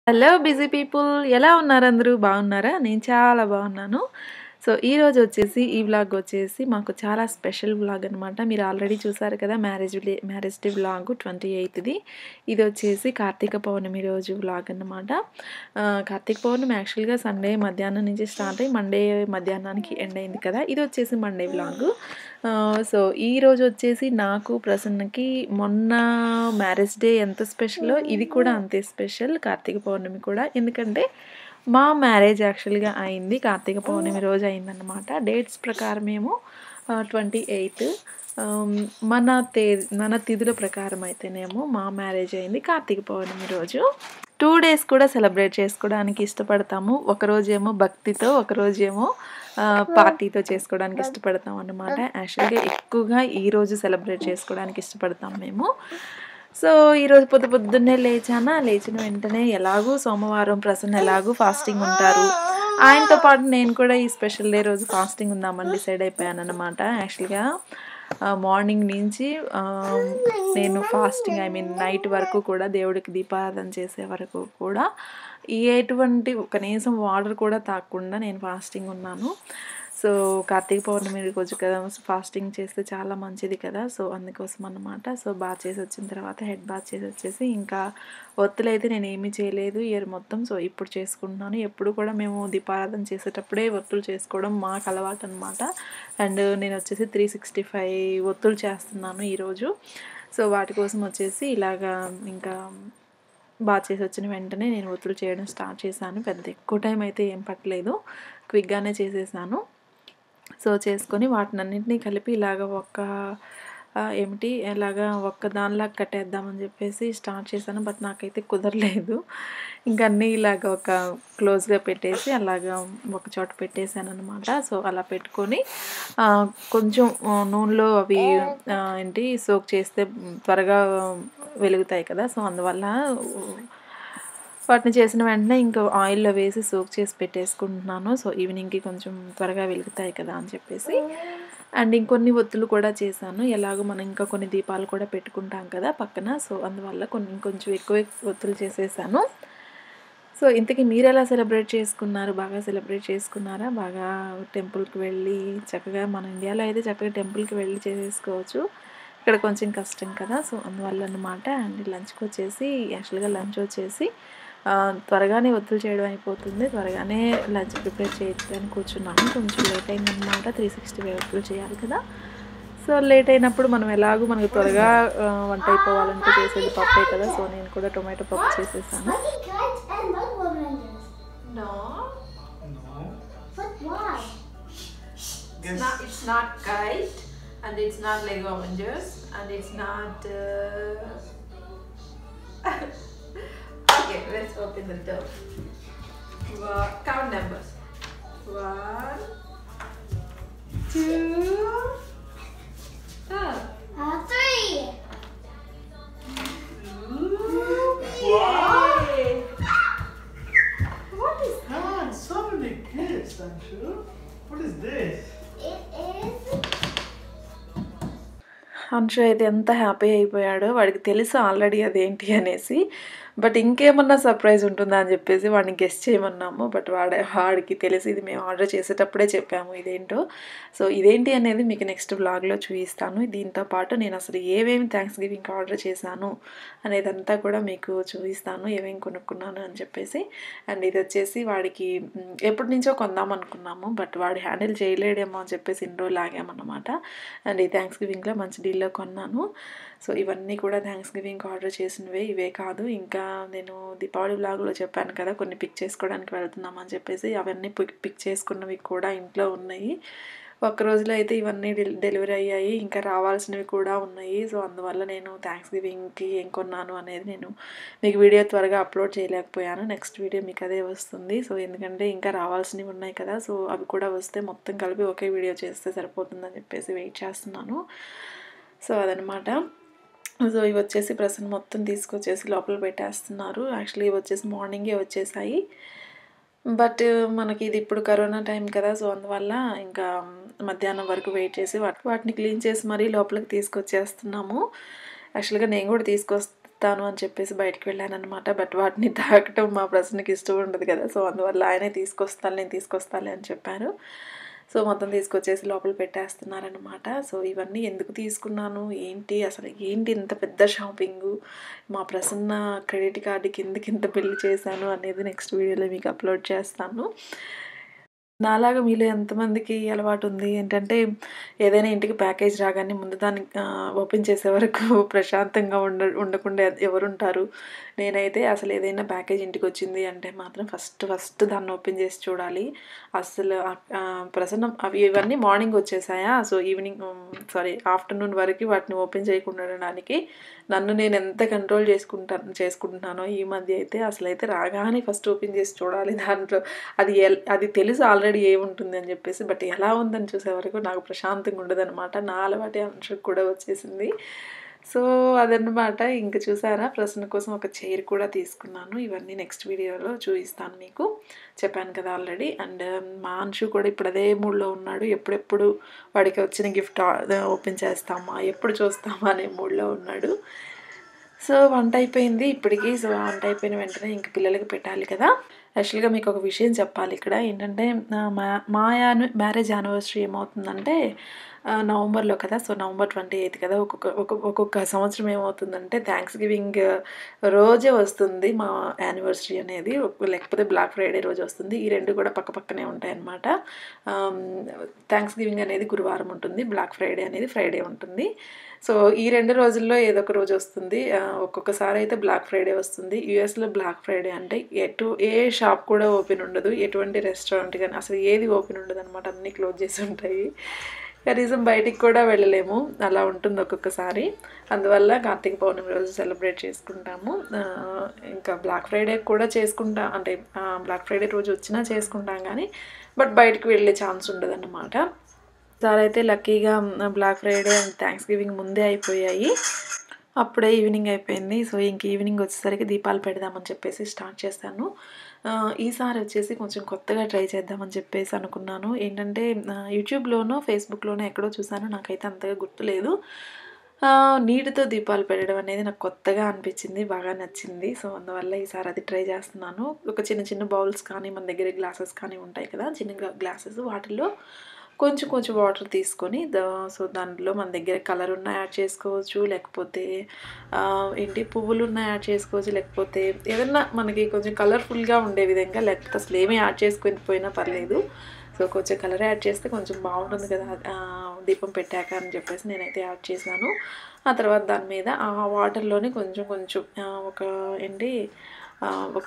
Hello busy people ఎలా ఉన్నారు అందరూ బాగున్నారా నేను చాలా బాగున్నాను సో ఈరోజు వచ్చేసి ఈ వ్లాగ్ వచ్చేసి మాకు చాలా స్పెషల్ వ్లాగ్ అనమాట మీరు ఆల్రెడీ చూసారు కదా marriage marriage day vlog twenty eighth ఇది వచ్చేసి కార్తీక పౌర్ణమి రోజు వ్లాగ్ అనమాట కార్తీక పౌర్ణమి యాక్చువల్గా సండే మధ్యాహ్నం నుంచి స్టార్ట్ అయ్యి మండే మధ్యాహ్నానికి ఎండ్ అయింది కదా ఇది వచ్చేసి మండే వ్లాగ్ సో ఈ రోజు వచ్చేసి నాకు ప్రసన్నకి మొన్న మ్యారేజ్ డే ఎంత స్పెషలో ఇది కూడా అంతే స్పెషల్ కార్తీక పౌర్ణమి కూడా ఎందుకంటే మా మ్యారేజ్ యాక్చువల్గా అయింది కార్తీక పౌర్ణమి రోజు అయిందన్నమాట డేట్స్ ప్రకారం ఏమో ట్వంటీ ఎయిత్ మన తే మన తిథుల ప్రకారం అయితేనేమో మా మ్యారేజ్ అయింది కార్తీక పౌర్ణమి రోజు టూ డేస్ కూడా సెలబ్రేట్ చేసుకోవడానికి ఇష్టపడతాము ఒకరోజేమో భక్తితో ఒకరోజేమో పార్టీతో చేసుకోవడానికి ఇష్టపడతాం అన్నమాట యాక్చువల్గా ఎక్కువగా ఈరోజు సెలబ్రేట్ చేసుకోవడానికి ఇష్టపడతాం మేము సో ఈరోజు పొద్దు పొద్దున్నే లేచానా లేచిన వెంటనే ఎలాగూ సోమవారం ప్రసన్న ఎలాగూ ఫాస్టింగ్ ఉంటారు ఆయనతో పాటు నేను కూడా ఈ స్పెషల్ డే రోజు ఫాస్టింగ్ ఉందామని డిసైడ్ అయిపోయాను అనమాట యాక్చువల్గా మార్నింగ్ నుంచి నేను ఫాస్టింగ్ ఐ మీన్ నైట్ వరకు కూడా దేవుడికి దీపారాధన చేసే వరకు కూడా ఎటువంటి కనీసం వాటర్ కూడా తాగకుండా నేను ఫాస్టింగ్ ఉన్నాను సో కార్తీక పౌర్ణమి రోజు కదా ఫాస్టింగ్ చేస్తే చాలా మంచిది కదా సో అందుకోసం అన్నమాట సో బాత్ చేసి వచ్చిన తర్వాత హెడ్ బాత్ చేసి వచ్చేసి ఇంకా ఒత్తులైతే నేను ఏమీ చేయలేదు ఇయర్ మొత్తం సో ఇప్పుడు చేసుకుంటున్నాను ఎప్పుడు కూడా మేము దీపారాధన చేసేటప్పుడే ఒత్తులు చేసుకోవడం మాకు అలవాటు అనమాట అండ్ నేను వచ్చేసి త్రీ సిక్స్టీ ఫైవ్ ఒత్తులు చేస్తున్నాను ఈరోజు సో వాటి కోసం వచ్చేసి ఇలాగా ఇంకా బాగా చేసి వచ్చిన వెంటనే నేను ఒత్తులు చేయడం స్టార్ట్ చేశాను పెద్ద ఎక్కువ టైం అయితే ఏం పట్టలేదు క్విక్గానే చేసేసాను సో చేసుకొని వాటినన్నింటినీ కలిపి ఇలాగ ఒక్క ఏమిటి ఎలాగా ఒక్క దానిలా కట్టేద్దామని చెప్పేసి స్టార్ట్ చేశాను బట్ నాకైతే కుదరలేదు ఇంకా అన్నీ ఇలాగ ఒక క్లోజ్గా పెట్టేసి అలాగా ఒక చోట పెట్టేశాను అనమాట సో అలా పెట్టుకొని కొంచెం నూనెలో అవి ఏంటి సోక్ చేస్తే త్వరగా వెలుగుతాయి కదా సో అందువల్ల వాటిని చేసిన వెంటనే ఇంకా ఆయిల్లో వేసి సోక్ చేసి పెట్టేసుకుంటున్నాను సో ఈవినింగ్కి కొంచెం త్వరగా వెలుగుతాయి కదా అని చెప్పేసి అండ్ ఇంకొన్ని ఒత్తులు కూడా చేశాను ఎలాగో మనం ఇంకా కొన్ని దీపాలు కూడా పెట్టుకుంటాం కదా పక్కన సో అందువల్ల కొన్ని ఇంకొంచెం ఎక్కువ ఒత్తులు చేసేసాను సో ఇంతకీ మీరు ఎలా సెలబ్రేట్ చేసుకున్నారు బాగా సెలబ్రేట్ చేసుకున్నారా బాగా టెంపుల్కి వెళ్ళి చక్కగా మన ఇండియాలో అయితే చక్కగా టెంపుల్కి వెళ్ళి చేసేసుకోవచ్చు ఇక్కడ కొంచెం కష్టం కదా సో అందువల్ల అనమాట అండ్ లంచ్కి వచ్చేసి యాక్చువల్గా లంచ్ వచ్చేసి త్వరగానే ఒత్తులు చేయడం అయిపోతుంది త్వరగానే లంచ్ ప్రిపేర్ చేయడానికి కూర్చున్నాను కొంచెం లేట్ అయిందనమాట త్రీ సిక్స్టీ ఫైవ్ ఒత్తులు చేయాలి కదా సో లేట్ అయినప్పుడు మనం ఎలాగో మనకు త్వరగా వంట అయిపోవాలంటే చేసేది పప్పే కదా సో నేను కూడా టొమాటో పప్పు చేసేసాను It's not kite and it's not Lego Avengers and it's not. Uh... okay, let's open the door. One, count numbers. One, two, oh. Uh, three. Wow. What is that? So many gifts, Anshu. What is this? It is. అంశు అయితే ఎంత happy అయిపోయాడో వాడికి తెలుసు already అదేంటి అనేసి but ఇంకేమన్నా surprise ఉంటుందా అని చెప్పేసి వాడిని గెస్ట్ చేయమన్నాము బట్ వాడ వాడికి తెలిసి ఇది మేము ఆర్డర్ చేసేటప్పుడే చెప్పాము ఇదేంటో సో ఇదేంటి అనేది మీకు నెక్స్ట్ బ్లాగ్లో చూపిస్తాను దీంతో పాటు నేను అసలు ఏమేమి థ్యాంక్స్ గివింగ్ ఆర్డర్ చేశాను అనేదంతా కూడా మీకు చూపిస్తాను ఏమేమి కొనుక్కున్నాను అని చెప్పేసి అండ్ ఇది వచ్చేసి వాడికి ఎప్పటి నుంచో కొందాం అనుకున్నాము బట్ వాడు హ్యాండిల్ చేయలేడేమో అని చెప్పేసి ఇన్ని రోజులు ఆగామన్నమాట అండ్ ఈ థ్యాంక్స్ గివింగ్లో మంచి డీల్లో కొన్నాను సో ఇవన్నీ కూడా థ్యాంక్స్ గివింగ్ ఆర్డర్ చేసినవే ఇవే కాదు ఇంకా నేను దీపావళి బ్లాగ్లో చెప్పాను కదా కొన్ని పిక్ చేసుకోవడానికి వెళ్తున్నామని చెప్పేసి అవన్నీ పిక్ పిక్ చేసుకున్నవి కూడా ఇంట్లో ఉన్నాయి ఒక్క రోజులో అయితే ఇవన్నీ డెలివరీ అయ్యాయి ఇంకా రావాల్సినవి కూడా ఉన్నాయి సో అందువల్ల నేను థ్యాంక్స్ గివింగ్కి ఏం కొన్నాను అనేది నేను మీకు వీడియో త్వరగా అప్లోడ్ చేయలేకపోయాను నెక్స్ట్ వీడియో మీకు అదే వస్తుంది సో ఎందుకంటే ఇంకా రావాల్సినవి ఉన్నాయి కదా సో అవి కూడా వస్తే మొత్తం కలిపి ఒకే వీడియో చేస్తే సరిపోతుందని చెప్పేసి వెయిట్ చేస్తున్నాను సో అదనమాట సో ఇవి వచ్చేసి ప్రసన్న మొత్తం తీసుకొచ్చేసి లోపల పెట్టేస్తున్నారు యాక్చువల్లీ ఇవి వచ్చేసి మార్నింగే వచ్చేసాయి బట్ మనకి ఇది ఇప్పుడు కరోనా టైం కదా సో అందువల్ల ఇంకా మధ్యాహ్నం వరకు వెయిట్ చేసి వాటిని క్లీన్ చేసి మరీ లోపలికి తీసుకొచ్చేస్తున్నాము యాక్చువల్గా నేను కూడా తీసుకొ చెప్తాను అని చెప్పేసి బయటకు వెళ్ళానమాట బట్ వాటిని తాకటం మా ప్రశ్నకి ఇష్టం ఉండదు కదా సో అందువల్ల ఆయనే తీసుకొస్తాను నేను తీసుకొస్తాను అని చెప్పారు సో మొత్తం తీసుకొచ్చేసి లోపల పెట్టేస్తున్నారనమాట సో ఇవన్నీ ఎందుకు తీసుకున్నాను ఏంటి అసలు ఏంటి ఇంత పెద్ద షాపింగు మా ప్రసన్న క్రెడిట్ కార్డుకి ఎందుకు ఇంత బిల్ చేశాను అనేది నెక్స్ట్ వీడియోలో మీకు అప్లోడ్ చేస్తాను నాలాగా మీలో ఎంతమందికి అలవాటు ఉంది ఏంటంటే ఏదైనా ఇంటికి ప్యాకేజ్ రాగానే ముందు దాన్ని ఆ, ఓపెన్ చేసే వరకు ప్రశాంతంగా ఉండ ఉండకుండా ఎవరుంటారు నేనైతే అసలు ఏదైనా ప్యాకేజ్ ఇంటికి వచ్చింది అంటే మాత్రం ఫస్ట్ ఫస్ట్ దాన్ని ఓపెన్ చేసి చూడాలి అసలు ఆ, ప్రసన్నం అవి ఇవన్నీ మార్నింగ్ వచ్చేసాయా సో ఈవినింగ్ సారీ ఆఫ్టర్నూన్ వరకు వాటిని ఓపెన్ చేయకుండా ఉండడానికి నన్ను నేను ఎంత కంట్రోల్ చేసుకుంటాను చేసుకుంటున్నానో ఈ మధ్య అయితే అసలు అయితే రాగానే ఫస్ట్ ఓపెన్ చేసి చూడాలి దాంట్లో అది ఎల్- అది తెలుసు ఆల్రెడీ ఏముంటుంది అని చెప్పేసి బట్ ఎలా ఉందని చూసే వరకు నాకు ప్రశాంతంగా ఉండదన్నమాట నా అలవాటి అంశకు కూడా వచ్చేసింది సో అదన్నమాట ఇంక చూసారా ప్రశ్న కోసం ఒక చైర్ కూడా తీసుకున్నాను ఇవన్నీ నెక్స్ట్ వీడియోలో చూపిస్తాను మీకు చెప్పాను కదా ఆల్రెడీ అండ్ మా అంశు కూడా ఇప్పుడు అదే మూడ్లో ఉన్నాడు ఎప్పుడెప్పుడు వాడికి వచ్చిన గిఫ్ట్ ఓపెన్ చేస్తామా ఎప్పుడు చూస్తామా అనే మూడ్లో ఉన్నాడు సో వంట అయిపోయింది ఇప్పటికి సో వంట అయిపోయిన వెంటనే ఇంక పిల్లలకి పెట్టాలి కదా యాక్చువల్గా మీకు ఒక విషయం చెప్పాలి ఇక్కడ ఏంటంటే ఆ, మా మా యాను మ్యారేజ్ యానివర్సరీ ఏమవుతుందంటే ఆ, నవంబర్లో కదా సో నవంబర్ ట్వంటీ ఎయిత్ కదా ఒక్కొక్క ఒక్కొక్క ఒక్కొక్క సంవత్సరం ఏమవుతుందంటే థ్యాంక్స్ గివింగ్ రోజే వస్తుంది మా యానివర్సరీ అనేది ఒక- లేకపోతే బ్లాక్ ఫ్రైడే రోజు వస్తుంది ఈ రెండు కూడా పక్క పక్కనే ఉంటాయి అన్నమాట థ్యాంక్స్ గివింగ్ అనేది గురువారం ఉంటుంది బ్లాక్ ఫ్రైడే అనేది ఫ్రైడే ఉంటుంది సో ఈ రెండు రోజుల్లో ఏదో ఒక రోజు వస్తుంది ఆ, ఒక్కొక్కసారి అయితే బ్లాక్ ఫ్రైడే వస్తుంది యూఎస్లో బ్లాక్ ఫ్రైడే అంటే ఎటు ఏ షాప్ కూడా ఓపెన్ ఉండదు ఎటువంటి రెస్టారెంట్ కానీ అసలు ఏది ఓపెన్ ఉండదు అనమాట అన్నీ క్లోజ్ చేసి ఉంటాయి కనీసం బయటికి కూడా వెళ్ళలేము అలా ఉంటుంది ఒక్కొక్కసారి అందువల్ల కార్తీక పౌర్ణమి రోజు సెలబ్రేట్ చేసుకుంటాము ఆ, ఇంకా బ్లాక్ ఫ్రైడే కూడా చేసుకుంటా అంటే బ్లాక్ ఫ్రైడే రోజు వచ్చినా చేసుకుంటాం కానీ బట్ బయటికి వెళ్ళే ఛాన్స్ ఉండదన్నమాట ఈసారి అయితే లక్కీగా black Friday and thanksgiving ముందే అయిపోయాయి అప్పుడే ఈవినింగ్ అయిపోయింది సో ఇంక ఈవినింగ్ వచ్చేసరికి దీపాలు పెడదామని చెప్పేసి స్టార్ట్ చేస్తాను ఆ, ఈసారి వచ్చేసి కొంచెం కొత్తగా ట్రై చేద్దామని చెప్పేసి అనుకున్నాను ఏంటంటే ఆ, యూట్యూబ్లోనో ఫేస్బుక్లోనో ఎక్కడో చూసాను నాకైతే అంతగా గుర్తులేదు ఆ, నీటితో దీపాలు పెట్టడం అనేది నాకు కొత్తగా అనిపించింది బాగా నచ్చింది సో అందువల్ల ఈసారి అది ట్రై చేస్తున్నాను ఒక చిన్న చిన్న బౌల్స్ కానీ మన దగ్గర గ్లాసెస్ కానీ ఉంటాయి కదా చిన్న గ్లాసెస్ వాటిల్లో కొంచెం కొంచెం వాటర్ తీసుకొని దా సో దాంట్లో మన దగ్గర కలర్ ఉన్న యాడ్ చేసుకోవచ్చు లేకపోతే ఆ, ఏంటి పువ్వులు ఉన్న యాడ్ చేసుకోవచ్చు లేకపోతే ఏదన్నా మనకి కొంచెం కలర్ఫుల్గా ఉండే విధంగా లేకపోతే అసలు ఏమీ యాడ్ చేసుకొని పోయినా పర్లేదు సో కొంచెం కలర్ యాడ్ చేస్తే కొంచెం బాగుంటుంది కదా ఆ, దీపం పెట్టాక అని చెప్పేసి నేనైతే యాడ్ చేశాను ఆ తర్వాత దాని మీద ఆ వాటర్లోనే కొంచెం కొంచెం ఆ, ఒక ఏంటి ఆ, ఒక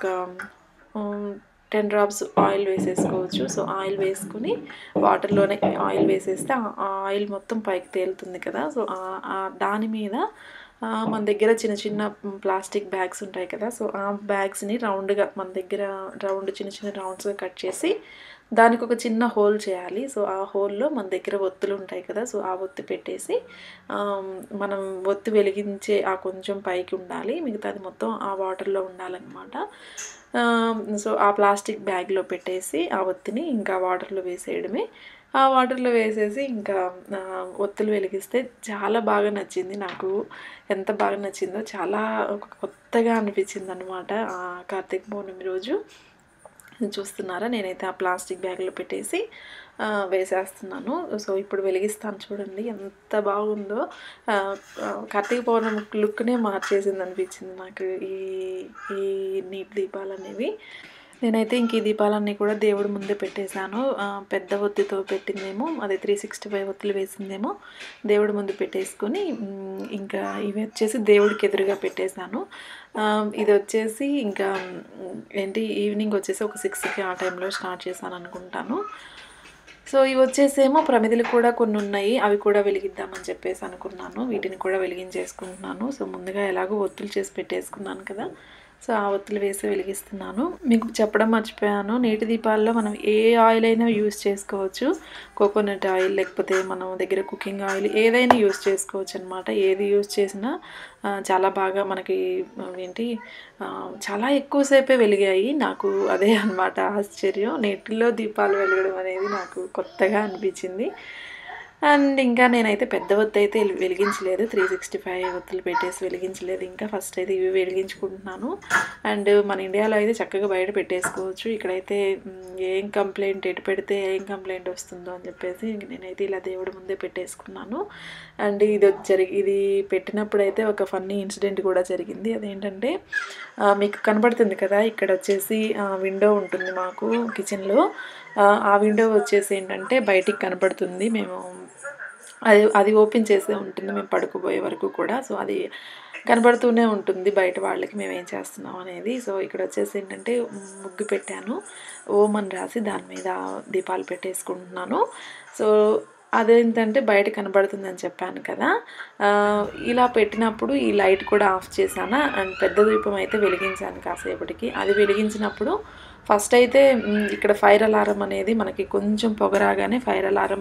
టెన్ డ్రాప్స్ ఆయిల్ వేసేసుకోవచ్చు సో ఆయిల్ వేసుకుని వాటర్లోనే ఆయిల్ వేసేస్తే ఆ ఆ ఆయిల్ మొత్తం పైకి తేలుతుంది కదా సో ఆ- ఆ దాని మీద ఆ, మన దగ్గర చిన్న చిన్న ప్లాస్టిక్ బ్యాగ్స్ ఉంటాయి కదా సో ఆ బ్యాగ్స్ని రౌండ్గా మన దగ్గర రౌండ్ చిన్న చిన్న రౌండ్స్గా కట్ చేసి దానికి ఒక చిన్న హోల్ చేయాలి సో ఆ హోల్లో మన దగ్గర ఒత్తులు ఉంటాయి కదా సో ఆ ఒత్తి పెట్టేసి ఆ, మనం ఒత్తి వెలిగించే ఆ కొంచెం పైకి ఉండాలి మిగతాది మొత్తం ఆ వాటర్లో ఉండాలన్నమాట ఆ, సో ఆ ప్లాస్టిక్ బ్యాగ్లో పెట్టేసి ఆ ఒత్తిని ఇంకా వాటర్లో వేసేయడమే ఆ వాటర్లో వేసేసి ఇంకా ఆ, ఒత్తులు వెలిగిస్తే చాలా బాగా నచ్చింది నాకు ఎంత బాగా నచ్చిందో చాలా ఒక కొత్తగా అనిపించింది అనమాట ఆ కార్తీక పౌర్ణమి రోజు చూస్తున్నారా నేనైతే ఆ ప్లాస్టిక్ బ్యాగ్లో పెట్టేసి ఆ, వేసేస్తున్నాను సో ఇప్పుడు వెలిగిస్తాను చూడండి ఎంత బాగుందో ఆ, ఆ, కార్తీక పౌర్ణమి లుక్నే మార్చేసింది అనిపించింది నాకు ఈ ఈ నీటి దీపాలు అనేవి నేనైతే ఇంక ఈ దీపాలన్నీ కూడా దేవుడి ముందే పెట్టేశాను ఆ, పెద్ద ఒత్తితో పెట్టిందేమో అది త్రీ సిక్స్టీ ఫైవ్ ఒత్తులు వేసిందేమో దేవుడి ముందు పెట్టేసుకొని మ్, ఇంకా ఇవి వచ్చేసి దేవుడికి ఎదురుగా పెట్టేశాను ఆ, ఇది వచ్చేసి ఇంకా మ్, ఏంటి ఈవినింగ్ వచ్చేసి ఒక సిక్స్కి ఆ టైంలో స్టార్ట్ చేశాను అనుకుంటాను సో ఇవి వచ్చేసేమో ప్రమిదలు కూడా కొన్ని ఉన్నాయి అవి కూడా వెలిగిద్దామని చెప్పేసి అనుకున్నాను వీటిని కూడా వెలిగించేసుకుంటున్నాను సో ముందుగా ఎలాగో ఒత్తులు చేసి పెట్టేసుకున్నాను కదా సో ఆ ఒత్తులు వేసి వెలిగిస్తున్నాను మీకు చెప్పడం మర్చిపోయాను నీటి దీపాల్లో మనం ఏ ఆయిల్ అయినా యూస్ చేసుకోవచ్చు కోకోనట్ ఆయిల్ లేకపోతే మనం దగ్గర కుకింగ్ ఆయిల్ ఏదైనా యూస్ చేసుకోవచ్చు అనమాట ఏది యూస్ చేసినా ఆ, చాలా బాగా మనకి ఆ, ఏంటి ఆ, చాలా ఎక్కువసేపే వెలిగాయి నాకు అదే అన్నమాట ఆశ్చర్యం నీటిలో దీపాలు వెలగడం అనేది నాకు కొత్తగా అనిపించింది అండ్ ఇంకా నేనైతే పెద్ద ఒత్తి అయితే వెలి- వెలిగించలేదు త్రీ సిక్స్టీ ఫైవ్ ఒత్తులు పెట్టేసి వెలిగించలేదు ఇంకా ఫస్ట్ అయితే ఇవి వెలిగించుకుంటున్నాను అండ్ మన ఇండియాలో అయితే చక్కగా బయట పెట్టేసుకోవచ్చు ఇక్కడైతే మ్, ఏం కంప్లైంట్ ఎటు పెడితే ఏం కంప్లైంట్ వస్తుందో అని చెప్పేసి ఇంక నేనైతే ఇలా దేవుడి ముందే పెట్టేసుకున్నాను అండ్ ఇది వచ్చి జరిగి ఇది పెట్టినప్పుడు అయితే ఒక ఫన్నీ ఇన్సిడెంట్ కూడా జరిగింది అదేంటంటే ఆ, మీకు కనబడుతుంది కదా ఇక్కడ వచ్చేసి విండో ఉంటుంది మాకు కిచెన్లో ఆ విండో వచ్చేసి ఏంటంటే బయటికి కనబడుతుంది మేము అది అది ఓపెన్ చేసే ఉంటుంది మేము పడుకోబోయే వరకు కూడా సో అది కనబడుతూనే ఉంటుంది బయట వాళ్ళకి మేము ఏం చేస్తున్నాం అనేది సో ఇక్కడ వచ్చేసి ఏంటంటే ముగ్గు పెట్టాను ఓం అని రాసి దాని మీద దీపాలు పెట్టేసుకుంటున్నాను సో అదేంటంటే బయట కనబడుతుందని చెప్పాను కదా ఆ, ఇలా పెట్టినప్పుడు ఈ లైట్ కూడా ఆఫ్ చేశాను అండ్ పెద్ద దీపం అయితే వెలిగించాను కాసేపటికి అది వెలిగించినప్పుడు ఫస్ట్ అయితే మ్, ఇక్కడ ఫైర్ అలారం అనేది మనకి కొంచెం పొగరాగానే ఫైర్ అలారం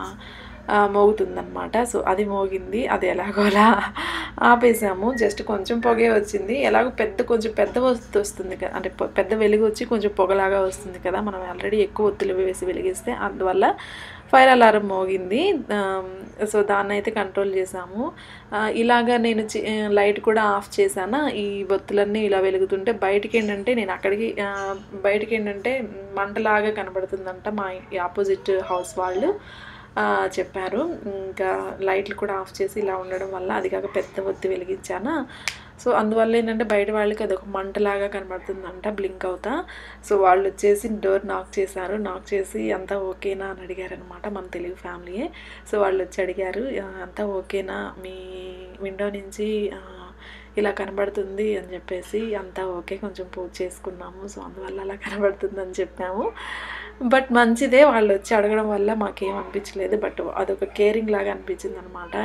మోగుతుందన్నమాట సో అది మోగింది అది ఎలాగోలా ఆపేసాము జస్ట్ కొంచెం పొగే వచ్చింది ఎలాగో పెద్ద కొంచెం పెద్ద వస్తు వస్తుంది కదా అంటే పొ- పెద్ద వెలుగు వచ్చి కొంచెం పొగలాగా వస్తుంది కదా మనం ఆల్రెడీ ఎక్కువ ఒత్తులు వేసి వెలిగిస్తే అందువల్ల ఫైర్ అలారం మోగింది ఆమ్, సో దాన్ని అయితే కంట్రోల్ చేసాము ఆ, ఇలాగా నేను చి- ఆ, లైట్ కూడా ఆఫ్ చేశాను ఈ బొత్తులన్నీ ఇలా వెలుగుతుంటే బయటికి ఏంటంటే నేను అక్కడికి ఆ, బయటికి ఏంటంటే మంటలాగా కనబడుతుందంట మా ఈ ఆపోజిట్ హౌస్ వాళ్ళు ఆ, చెప్పారు ఇంకా లైట్లు కూడా ఆఫ్ చేసి ఇలా ఉండడం వల్ల అది కాక పెద్ద ఒత్తి వెలిగించాను సో అందువల్ల ఏంటంటే బయట వాళ్ళకి అదొక మంటలాగా కనబడుతుందంట బ్లింక్ అవుతా సో వాళ్ళు వచ్చేసి డోర్ నాక్ చేశారు నాక్ చేసి అంతా ఓకేనా అని అడిగారు అనమాట మన తెలుగు ఫ్యామిలీయే సో వాళ్ళు వచ్చి అడిగారు "ఆ, అంతా ఓకేనా మీ విండో నుంచి ఆ, ఇలా కనబడుతుంది అని చెప్పేసి అంతా ఓకే కొంచెం పూజ చేసుకున్నాము సో అందువల్ల అలా కనబడుతుంది అని చెప్పాము బట్ మంచిదే వాళ్ళు వచ్చి అడగడం వల్ల మాకేం అనిపించలేదు బట్ అదొక కేరింగ్ లాగా అనిపించింది అనమాట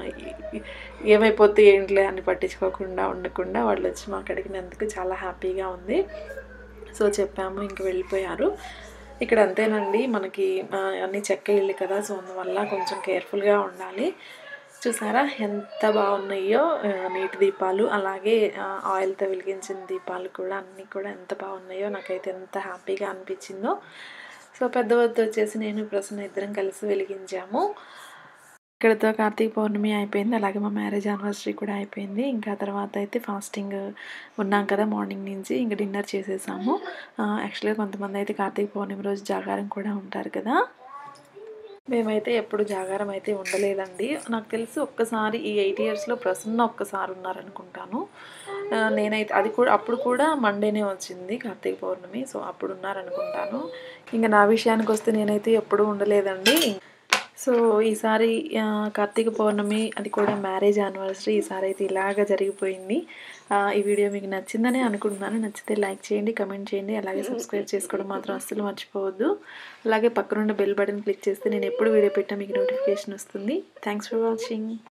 ఏమైపోతే ఏంట్లే అని పట్టించుకోకుండా ఉండకుండా వాళ్ళు వచ్చి మాకు అడిగినందుకు చాలా హ్యాపీగా ఉంది సో చెప్పాము ఇంక వెళ్ళిపోయారు ఇక్కడ అంతేనండి మనకి ఆ, అన్ని చెక్క ఇల్లు కదా సో అందువల్ల కొంచెం కేర్ఫుల్గా ఉండాలి చూసారా ఎంత బాగున్నాయో ఆ, నీటి దీపాలు అలాగే ఆ, ఆయిల్తో వెలిగించిన దీపాలు కూడా అన్నీ కూడా ఎంత బాగున్నాయో నాకైతే ఎంత హ్యాపీగా అనిపించిందో సో పెద్ద వద్ద వచ్చేసి నేను ప్రసన్న ఇద్దరం కలిసి వెలిగించాము ఇక్కడతో కార్తీక పౌర్ణమి అయిపోయింది అలాగే మా మ్యారేజ్ యానివర్సరీ కూడా అయిపోయింది ఇంకా తర్వాత అయితే ఫాస్టింగ్ ఉన్నాం కదా మార్నింగ్ నుంచి ఇంకా డిన్నర్ చేసేసాము యాక్చువల్గా కొంతమంది అయితే కార్తీక పౌర్ణమి రోజు జాగారం కూడా ఉంటారు కదా మేమైతే ఎప్పుడు జాగారం అయితే ఉండలేదండి నాకు తెలిసి ఒక్కసారి ఈ ఎయిట్ ఇయర్స్లో ప్రసన్న ఒక్కసారి ఉన్నారనుకుంటాను ఆ, నేనైతే అది కూడా అప్పుడు కూడా మండేనే వచ్చింది కార్తీక పౌర్ణమి సో అప్పుడు ఉన్నారనుకుంటాను ఇంకా నా విషయానికి వస్తే నేనైతే ఎప్పుడూ ఉండలేదండి సో ఈసారి ఆ, కార్తీక పౌర్ణమి అది కూడా మ్యారేజ్ యానివర్సరీ ఈసారి అయితే ఇలాగ జరిగిపోయింది ఆ, ఈ వీడియో మీకు నచ్చిందని అనుకుంటున్నాను నచ్చితే లైక్ చేయండి కమెంట్ చేయండి అలాగే సబ్స్క్రైబ్ చేసుకోవడం మాత్రం అస్సలు మర్చిపోవద్దు అలాగే పక్కనున్న బెల్ బటన్ క్లిక్ చేస్తే నేను ఎప్పుడు వీడియో పెట్టా మీకు నోటిఫికేషన్ వస్తుంది థ్యాంక్స్ ఫర్ వాచింగ్